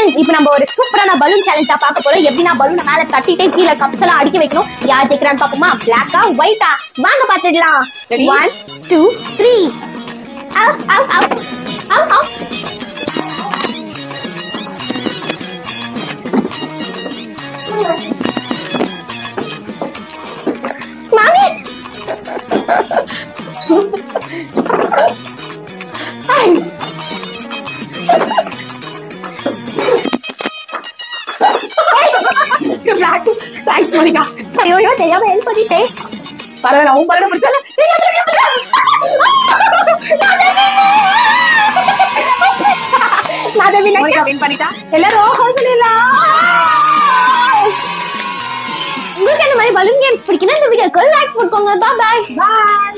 Friends இப்போ நம்ம ஒரு சூப்பரான பலூன் சேலஞ்சா பார்க்க போறோம் எப்படின்னா பலூனை மேல தட்டிட்டே கீழே கப்ஸ் எல்லாம் அடிக்க வைக்கணும் யார் ஜெயிக்கிறான்னு பாப்போமா பிளாக்கா ஒயிட்டா வாங்க பாத்துடலாம் Ready? One two three up up up up up மாமி தேங்க்ஸ் மோனிகா ஐயோ ஐயோ, தெரியாம ஹெல்ப் பண்ணிட்டேன் பரவாயில்ல உன் பரவாயில்ல பிரச்சனை நான் அதை விளக்க மோனிகா வின் பண்ணிட்டா எல்லாரும் ஹோல் பண்ணிடலாம் உங்களுக்கு இந்த மாதிரி பலூன் கேம்ஸ் பிடிக்குன்னா இந்த வீடியோக்கு லைக் போட்டுக்கோங்க பாய் பாய்